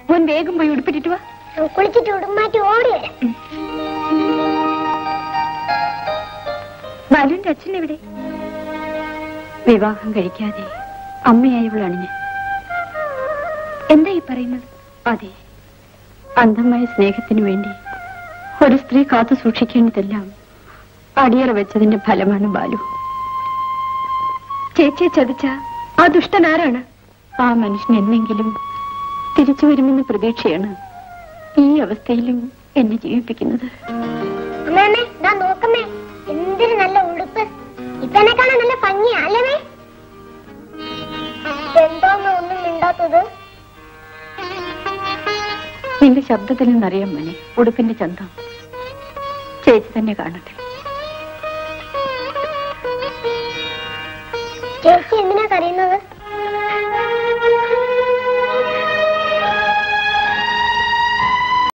മോൻ വേഗം പോയി ഉടുപ്പിട്ടിട്ട് വാ കുളിച്ചിട്ട് ഉടുമാറ്റി ഓടി വരാം ബാലുവിന്റെ അച്ഛൻ എവിടെ വിവാഹം കഴിക്കാതെ അമ്മയായവളാണ് ഞാൻ എന്താ ഈ പറയുന്നത് അതെ അന്ധമായ സ്നേഹത്തിനു വേണ്ടി ഒരു സ്ത്രീ കാത്തു സൂക്ഷിക്കേണ്ടതെല്ലാം അടിയറ വെച്ചതിന്റെ ഫലമാണ് ബാലു ചേച്ചിയെ ചതിച്ച ആ ദുഷ്ടൻ ആരാണ് ആ മനുഷ്യൻ എന്നെങ്കിലും തിരിച്ചു വരുമെന്ന പ്രതീക്ഷയാണ് ഈ അവസ്ഥയിലും എന്നെ ജീവിപ്പിക്കുന്നത് അമ്മേ ദാ നോക്കമ്മേ എന്തൊരു നല്ല ഉടുപ്പ് ഇപ്പനെ കാണാൻ നല്ല ഭംഗിയാ അല്ലേ എന്താന്ന് ഒന്നും മിണ്ടാത്തത് നിന്റെ ശബ്ദത്തിൽ നിന്നറിയാം മനെ ഉടുപ്പിന്റെ ചന്തം ചേച്ചി തന്നെ കാണട്ടെ ചേച്ചി എന്തിനാ കരയുന്നത്